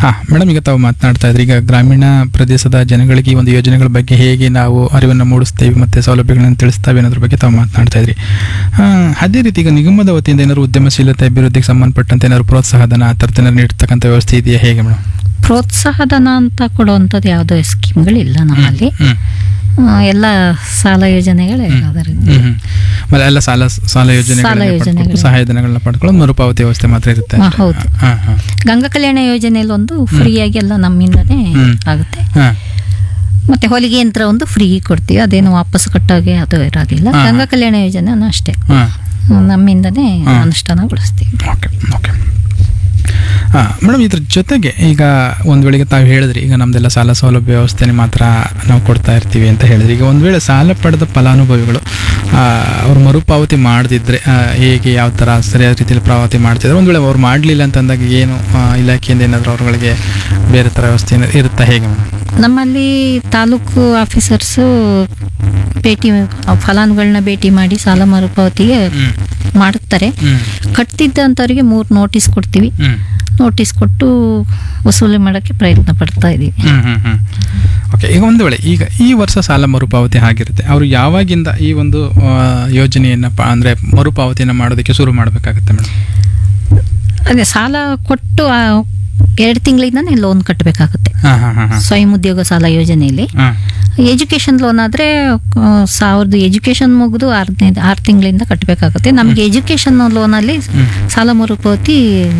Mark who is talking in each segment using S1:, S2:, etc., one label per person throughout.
S1: ಹಾಂ ಮೇಡಮ್ ಈಗ ತಾವು ಮಾತನಾಡ್ತಾ ಇದ್ರಿ ಈಗ ಗ್ರಾಮೀಣ ಪ್ರದೇಶದ ಜನಗಳಿಗೆ ಈ ಒಂದು ಯೋಜನೆಗಳ ಬಗ್ಗೆ ಹೇಗೆ ನಾವು ಅರಿವನ್ನು ಮೂಡಿಸ್ತೇವೆ ಮತ್ತು ಸೌಲಭ್ಯಗಳನ್ನು ತಿಳಿಸ್ತೇವೆ ಅನ್ನೋದ್ರ ಬಗ್ಗೆ ತಾವು ಮಾತನಾಡ್ತಾ ಇದ್ರಿ ಆ, ಅದೇ ರೀತಿ ಈಗ ನಿಗಮದ ವತಿಯಿಂದ ಏನಾದ್ರು ಉದ್ಯಮಶೀಲತೆ ಅಭಿವೃದ್ಧಿಗೆ ಸಂಬಂಧಪಟ್ಟಂತೆ ಏನಾದ್ರು ಪ್ರೋತ್ಸಾಹಧನ ಆ ಥರದ್ದು ಏನಾದ್ರು ನೀಡ್ತಕ್ಕಂಥ ವ್ಯವಸ್ಥೆ ಇದೆಯಾ ಹೇಗೆ ಮೇಡಮ್
S2: ಪ್ರೋತ್ಸಾಹಧನ ಅಂತ ಕೊಡುವಂಥದ್ದು ಯಾವುದೋ ಸ್ಕೀಮ್ಗಳಿಲ್ಲ ನಮ್ಮಲ್ಲಿ
S1: ಹ್ಮ್
S2: ಆ, ಎಲ್ಲ ಸಾಲ ಯೋಜನೆಗಳೇ ಅದರಿಂದ
S1: ಹ್ಮ್ ಹ್ಮ್. ಆಮೇಲೆ ಎಲ್ಲ ಸಾಲ ಸಾಲ ಯೋಜನೆಗಳನ್ನ
S2: ಯೋಜನೆಗಳು.
S1: ಪಡ್ಕೊಂಡು, ಸಹಾಯಧನಗಳನ್ನ ಪಡ್ಕೊಳ್ಳೋದು ಮರುಪಾವತಿ ವ್ಯವಸ್ಥೆ ಮಾತ್ರ ಇರುತ್ತೆ
S2: ಹಾ,
S1: ಅಷ್ಟೇ.
S2: ಹೌದು.
S1: ಹಾ, ಹಾ.
S2: ಗಂಗಾ ಕಲ್ಯಾಣ ಯೋಜನೆಯಲ್ಲಿ ಒಂದು ಫ್ರೀಯಾಗಿ ಎಲ್ಲ ನಮ್ಮಿಂದನೇ
S1: ಹ್ಮ್.
S2: ಆಗುತ್ತೆ
S1: ಹಾ.
S2: ಮತ್ತೆ ಹೊಲಿಗೆ ಯಂತ್ರ ಒಂದು ಫ್ರೀ ಕೊಡ್ತೀವಿ ಅದೇನು ವಾಪಸ್ ಕಟ್ಟಾಗೆ ಅದು ಇರೋದಿಲ್ಲ
S1: ಹಾ.
S2: ಗಂಗಾ ಕಲ್ಯಾಣ ಯೋಜನೆ ಅಷ್ಟೇ
S1: ಹಾ.
S2: ನಮ್ಮಿಂದನೇ
S1: ಹಾ.
S2: ಅನುಷ್ಠಾನಗೊಳಿಸ್ತೀವಿ
S1: ಓಕೆ ಓಕೆ ಹಾಂ ಮೇಡಮ್ ಇದ್ರ ಜೊತೆಗೆ ಈಗ ಒಂದು ವೇಳೆಗೆ ತಾವು ಹೇಳಿದ್ರಿ ಈಗ ನಮ್ದೆಲ್ಲ ಸಾಲ ಸೌಲಭ್ಯ ವ್ಯವಸ್ಥೆನೇ ಮಾತ್ರ ನಾವು ಕೊಡ್ತಾ ಇರ್ತೀವಿ ಅಂತ ಹೇಳಿದ್ರಿ ಈಗ ಒಂದು ವೇಳೆ ಸಾಲ ಪಡೆದ ಫಲಾನುಭವಿಗಳು ಆ, ಅವ್ರು ಮರುಪಾವತಿ ಮಾಡದಿದ್ರೆ ಹೇಗೆ ಯಾವ ಥರ ಸರಿಯಾದ ರೀತಿಯಲ್ಲಿ ಪಾವತಿ ಮಾಡ್ತಿದ್ರೆ ಒಂದು ವೇಳೆ ಅವ್ರು ಮಾಡಲಿಲ್ಲ ಅಂತಂದಾಗ ಏನು ಆ, ಇಲಾಖೆಯಿಂದ ಏನಾದರೂ ಅವ್ರಗಳಿಗೆ ಬೇರೆ ಥರ ವ್ಯವಸ್ಥೆ ಏನಾದ್ರು ಇರುತ್ತಾ ಹೇಗೆ ಮೇಡಮ್
S2: ನಮ್ಮಲ್ಲಿ ತಾಲೂಕು ಆಫೀಸರ್ಸು ಭೇಟಿ ಫಲಾನುಗಳನ್ನ ಭೇಟಿ ಮಾಡಿ ಸಾಲ ಮರುಪಾವತಿಗೆ
S1: ಹ್ಞೂ
S2: ಮಾಡುತ್ತಾರೆ
S1: ಹ್ಞೂ
S2: ಕಟ್ತಿದ್ದಂಥವ್ರಿಗೆ ಮೂರು ನೋಟಿಸ್ ಕೊಡ್ತೀವಿ
S1: ಹ್ಞೂ
S2: ನೋಟಿಸ್ ಕೊಟ್ಟು ವಸೂಲಿ ಮಾಡೋಕ್ಕೆ ಪ್ರಯತ್ನ ಪಡ್ತಾ ಇದ್ದೀವಿ
S1: ಹ್ಮ್ ಹ್ಮ್ ಹ್ಮ್ ಓಕೆ ಈಗ ಒಂದು ವೇಳೆ ಈಗ ಈ ವರ್ಷ ಸಾಲ ಮರುಪಾವತಿ ಆಗಿರುತ್ತೆ ಅವರು ಯಾವಾಗಿಂದ ಈ ಒಂದು ಆ, ಯೋಜನೆಯನ್ನ ಪ ಅಂದರೆ ಮರುಪಾವತಿಯನ್ನು ಮಾಡೋದಕ್ಕೆ ಶುರು ಮಾಡಬೇಕಾಗುತ್ತೆ ಮೇಡಮ್
S2: ಅದೇ ಸಾಲ ಕೊಟ್ಟು ಎರಡು ತಿಂಗಳಿಂದನೇ ಲೋನ್ ಕಟ್ಟಬೇಕಾಗುತ್ತೆ
S1: ಹಾಂ ಹಾಂ ಹಾಂ ಹಾಂ
S2: ಸ್ವಯಂ ಉದ್ಯೋಗ ಸಾಲ ಯೋಜನೆಯಲ್ಲಿ
S1: ಹಾಂ
S2: ಎಜುಕೇಷನ್ ಲೋನ್ ಆದರೆ ಸಾವಿರದ ಎಜುಕೇಷನ್ ಮುಗಿದು ಆರನೇ ಆರು ತಿಂಗಳಿಂದ ಕಟ್ಟಬೇಕಾಗುತ್ತೆ ನಮಗೆ ಎಜುಕೇಷನ್ ಲೋನಲ್ಲಿ
S1: ಹ್ಮ್.
S2: ಸಾಲ ಮರುಪಾವತಿ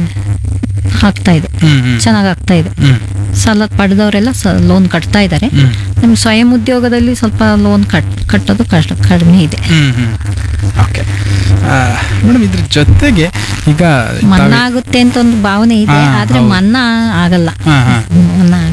S2: ಆಗ್ತಾ ಇದೆ
S1: ಹ್ಮ್ ಹ್ಮ್
S2: ಚೆನ್ನಾಗಿ ಆಗ್ತಾ ಇದೆ
S1: ಹ್ಮ್
S2: ಸಾಲ ಪಡೆದವರೆಲ್ಲ ಲೋನ್ ಕಟ್ತಾ ಇದ್ದಾರೆ
S1: ಹ್ಮ್
S2: ನಮ್ಗೆ ಸ್ವಯಂ ಉದ್ಯೋಗದಲ್ಲಿ ಸ್ವಲ್ಪ ಲೋನ್ ಕಟ್ ಕಟ್ಟೋದು ಕಷ್ಟ ಕಡಿಮೆ ಇದೆ
S1: ಹ್ಮ್ ಹ್ಮ್ ಓಕೆ ಮೇಡಮ್ ಇದ್ರ ಜೊತೆಗೆ ಈಗ
S2: ಮನ್ನಾ
S1: ತಾವೇ-
S2: ಆಗುತ್ತೆ ಅಂತ ಒಂದು ಭಾವನೆ ಇದೆ
S1: ಹಾ,
S2: ಆದ್ರೆ
S1: ಹೌದು.
S2: ಮನ್ನಾ ಆಗಲ್ಲ
S1: ಹಾ ಹಾ
S2: ಮನ್ನಾ